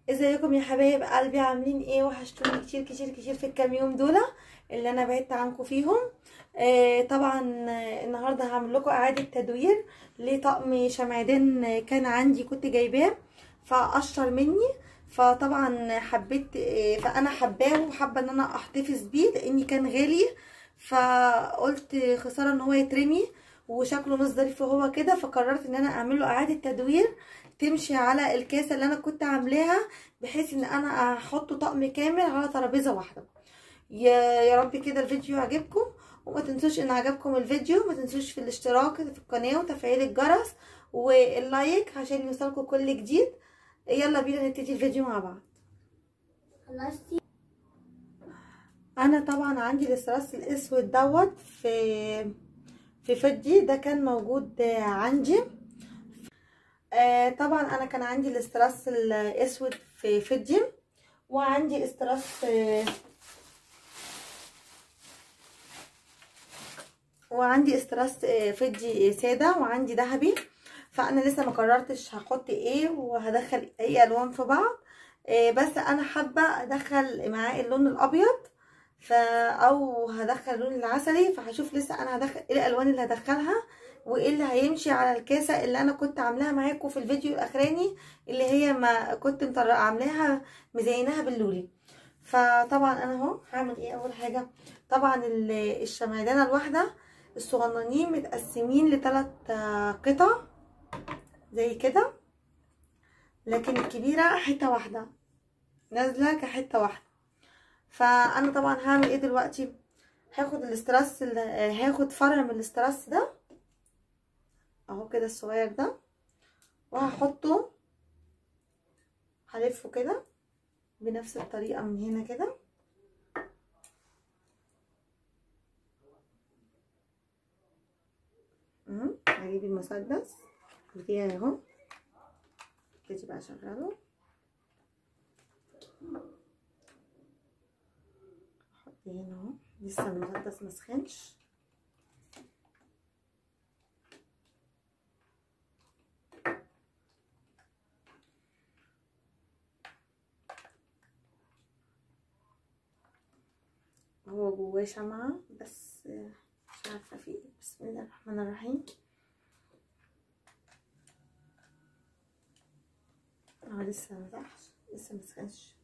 ازيكم يا حبايب قلبي عاملين ايه وحشتوني كتير كتير كتير في الكام يوم دول اللي انا بعدت عنكم فيهم آه طبعا آه، النهارده هعمل لكم اعاده تدوير لطقم شمعدان كان عندي كنت جايباه فقشر مني فطبعا حبيت آه، فانا حباه وحابه ان انا احتفظ بيه لاني كان غالي فقلت خساره ان هو يترمي وشكله مش ظريف هو كده فقررت ان انا اعمل له اعاده تدوير تمشي على الكاسه اللي انا كنت عاملاها بحيث ان انا احطه طقم كامل على ترابيزه واحده يا يا رب كده الفيديو يعجبكم وما تنسوش ان عجبكم الفيديو ما تنسوش في الاشتراك في القناه وتفعيل الجرس واللايك عشان يوصلكم كل جديد يلا بينا نبتدي الفيديو مع بعض خلصتي انا طبعا عندي الاستراس الاسود دوت في في فدي ده كان موجود عندي آه طبعا انا كان عندي الاستراس الاسود في فدي وعندي استراس آه وعندي استراس آه فدي ساده وعندي ذهبي فانا لسه ما قررتش هحط ايه وهدخل اي الوان في بعض آه بس انا حابه ادخل معاه اللون الابيض فا او هدخل اللون العسلي فهشوف لسه انا هدخل ايه الالوان اللي هدخلها وايه اللي هيمشي على الكاسه اللي انا كنت عاملاها معاكم في الفيديو الاخراني اللي هي ما كنت مطرقه عاملاها مزيناها باللولي فطبعا انا اهو هعمل ايه اول حاجه طبعا الشمعدانه الواحده الصغننين متقسمين لثلاث قطع زي كده لكن الكبيره حته واحده نازله كحته واحده فانا طبعا هعمل ايه دلوقتي هاخد الاستراس هاخد فرع من الاستراس ده اهو كده الصغير ده وهحطه هلفه كده بنفس الطريقه من هنا كده هجيب المسدس بتاعي اهو ابتدي بقى اشغله احط هنا اهو لسه المسدس مسخنش هو جواه شمعة بس مش عارفة في ايه بسم الله الرحمن الرحيم اه لسه مسحش لسه مسخنش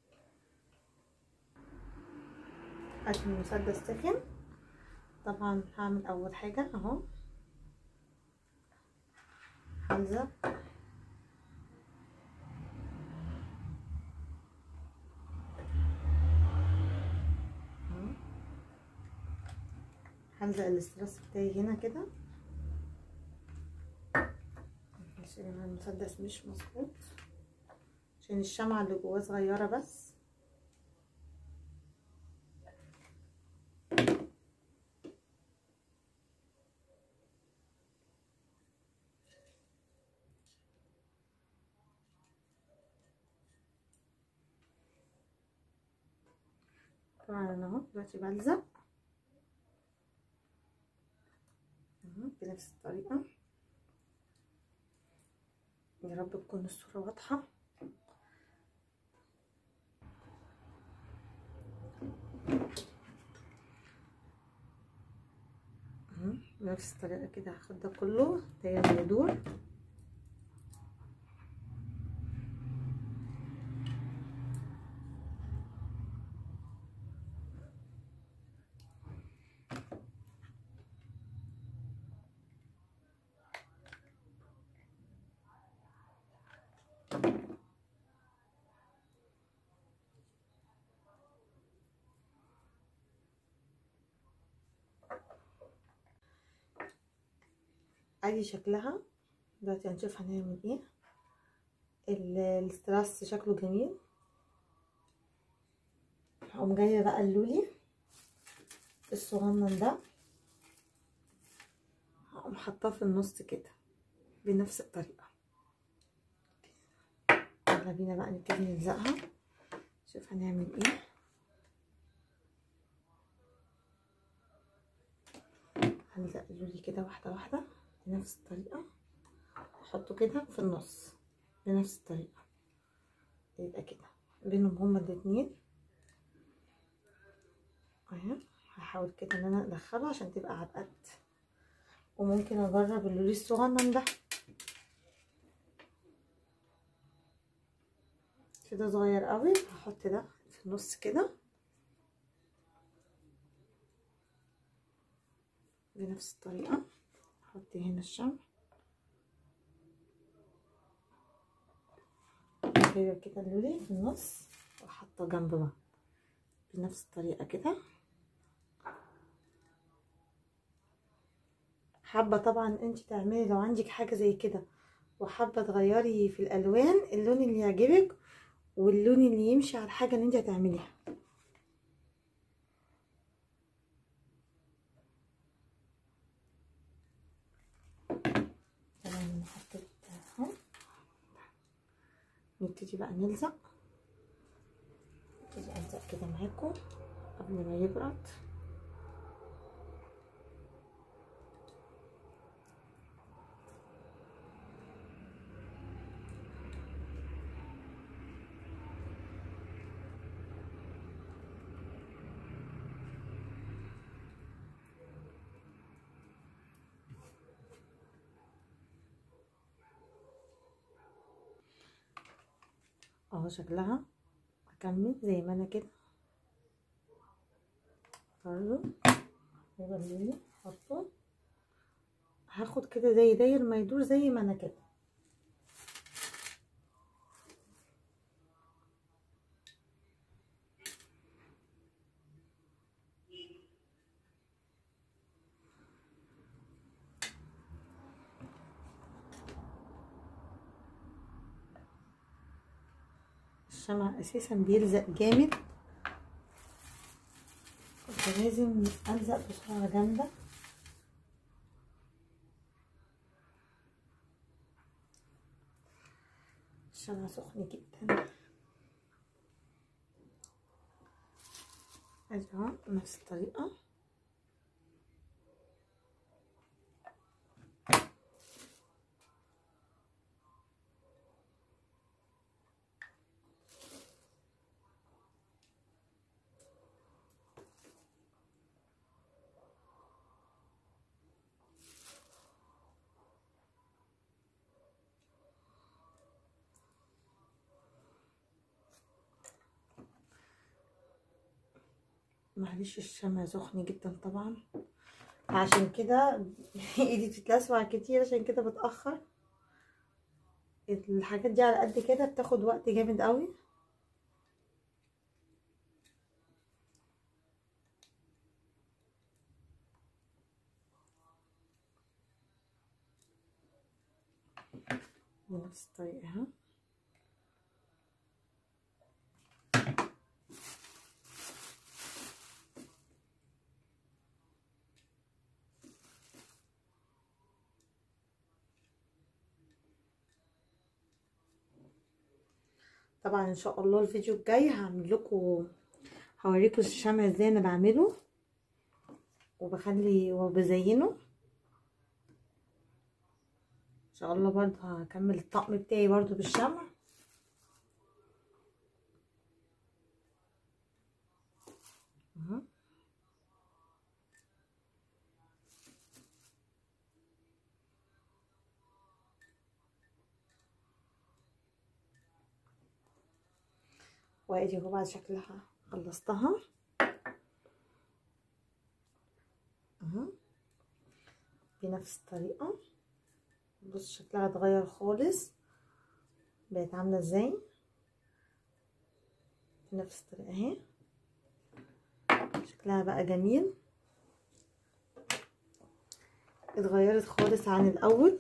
عشان المسدس سخن طبعا هعمل اول حاجة اهو هلزق هلزق الاستراس بتاعي هنا كده عشان المسدس مش مظبوط عشان الشمعة اللي جواه صغيرة بس طبعا انا اهو دلوقتي بلزق بنفس الطريقة يا رب تكون الصورة واضحة بنفس الطريقة كده هاخد ده كله داير يدور ادي شكلها دلوقتي هنشوف هنعمل ايه الاستراس شكله جميل هقوم جايه بقى اللولي الصغنن ده هقوم حاطاه في النص كده بنفس الطريقه يلا بينا بقى نبتدي نلزقها شوف هنعمل ايه هلزق اللولي كده واحده واحده بنفس الطريقة احطه كده في النص بنفس الطريقة يبقى كده بينهم هما الاتنين اهي هحاول كده ان انا ادخله عشان تبقى على القد وممكن اجرب اللولي الصغنن ده كده صغير قوي هحط ده في النص كده بنفس الطريقة احط هنا الشمع كده كده اللولي في النص واحطه جنب بعض بنفس الطريقة كده حابة طبعا انت تعملي لو عندك حاجة زي كده وحابة تغيري في الالوان اللون اللي يعجبك واللون اللي يمشي على الحاجة اللي انت هتعمليها تمام انا حطيت اهو نبتدي بقى نلزق نبتدي الزق كده معاكم قبل ما يبرد اهو شكلها هكمل زي ما انا كده برضو يبقى اللي احطه هاخد كده زي داير ما يدور زي ما انا كده الشمع اساسا بيلزق جامد فلازم الزق بسرعه جامده الشمع سخن جدا ادي اهو نفس الطريقه معلش الشمع سخن جدا طبعا عشان كده ايدي بتتلسع كتير عشان كده بتأخر الحاجات دي على قد كده بتاخد وقت جامد قوي بنفس الطريقة اهو طبعا ان شاء الله الفيديو الجاي هعمل لكم هوريكم الشمع ازاي انا بعمله وبخلي وبزينه ان شاء الله برضه هكمل الطقم بتاعي برضه بالشمع اهو وادي هو بعد شكلها خلصتها اهو بنفس الطريقة بص شكلها اتغير خالص بقت عاملة ازاي بنفس الطريقة اهي شكلها بقى جميل اتغيرت خالص عن الاول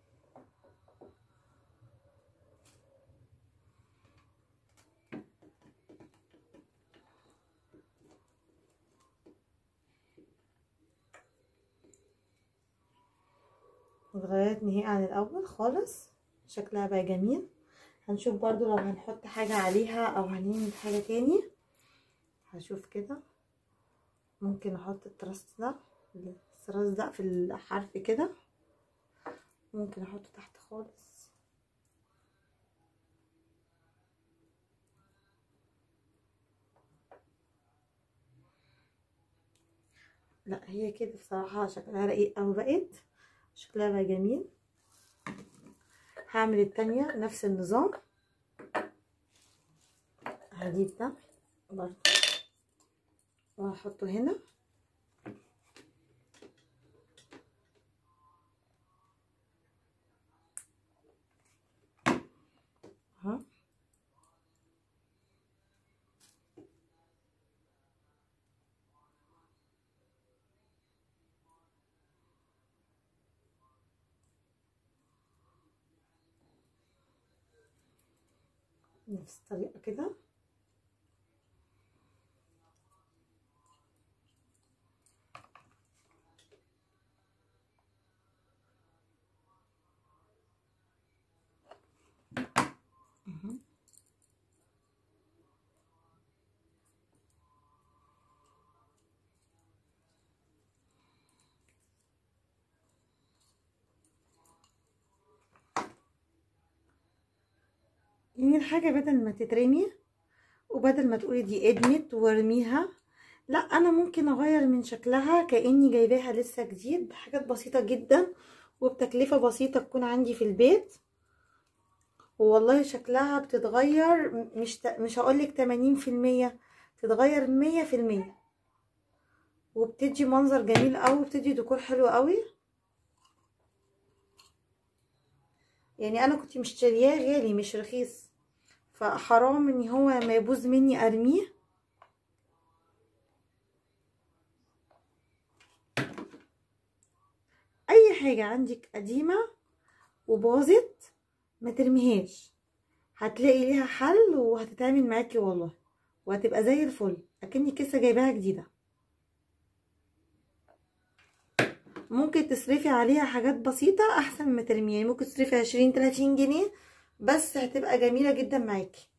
اتغيرت نهائي عن الاول خالص شكلها بقى جميل هنشوف برضو لو هنحط حاجة عليها او هنعمل حاجة تاني هشوف كده ممكن احط التراس ده التراس ده في الحرف كده ممكن احطه تحت خالص لا هي كده بصراحة شكلها رقيق اوي بقت شكلها بقى جميل هعمل التانية نفس النظام هجيب ده برضه وهحطه هنا اهو نفس الطريقة كده مهم. يعني الحاجة بدل ما تترمي وبدل ما تقولي دي ادمت وارميها لا انا ممكن اغير من شكلها كاني جايباها لسه جديد حاجات بسيطة جدا وبتكلفة بسيطة تكون عندي في البيت والله شكلها بتتغير مش ت... مش هقولك تمانين في المية تتغير مية في المية وبتدي منظر جميل اوي وبتدي ديكور حلو قوي يعني انا كنت مشترياه غالي مش رخيص فحرام ان هو ما يبوظ مني ارميه اي حاجة عندك قديمة وباظت ما ترميهاش هتلاقي ليها حل وهتتعمل معاكي والله وهتبقى زي الفل اكنك لسه جايباها جديده ممكن تصرفي عليها حاجات بسيطه احسن ما ترميها يعني ممكن تصرفي عشرين تلاتين جنيه بس هتبقى جميله جدا معاكي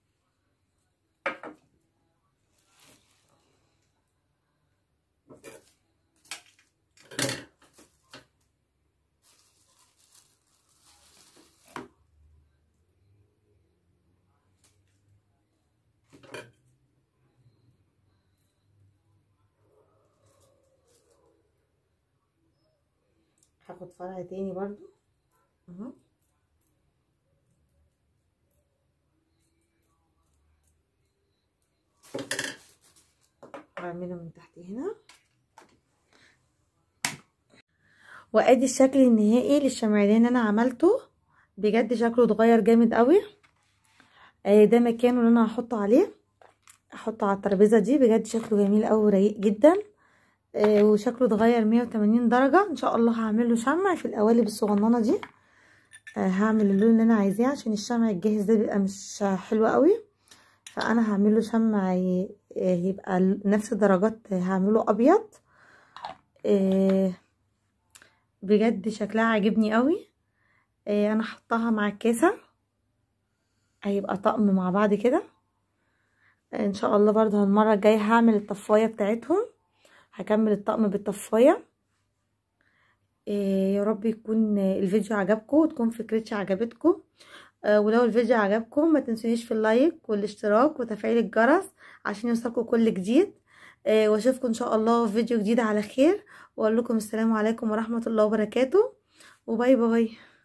هاخد فرع تاني برضو اهو بعمله من تحت هنا وادي الشكل النهائي للشمعدان اللي انا عملته بجد شكله اتغير جامد قوي آه ده مكانه اللي انا هحطه عليه احطه على الترابيزه دي بجد شكله جميل قوي ورقيق جدا آه وشكله اتغير 180 درجة ان شاء الله هعمل له شمع في القوالب الصغننة دي آه هعمل اللون اللي انا عايزاه عشان الشمع الجاهز ده بيبقى مش حلو قوي فانا هعمل له شمع يبقى نفس الدرجات هعمله ابيض آه بجد شكلها عاجبني قوي انا حطها مع الكاسة هيبقى طقم مع بعض كده ان شاء الله برضه المرة الجاية هعمل الطفاية بتاعتهم هكمل الطقم بالطفايه إيه يا رب يكون الفيديو عجبكم وتكون فكرتي عجبتكم آه ولو الفيديو عجبكم ما تنسونيش في اللايك والاشتراك وتفعيل الجرس عشان يوصلكم كل جديد آه واشوفكم ان شاء الله في فيديو جديد على خير واقول لكم السلام عليكم ورحمه الله وبركاته وباي باي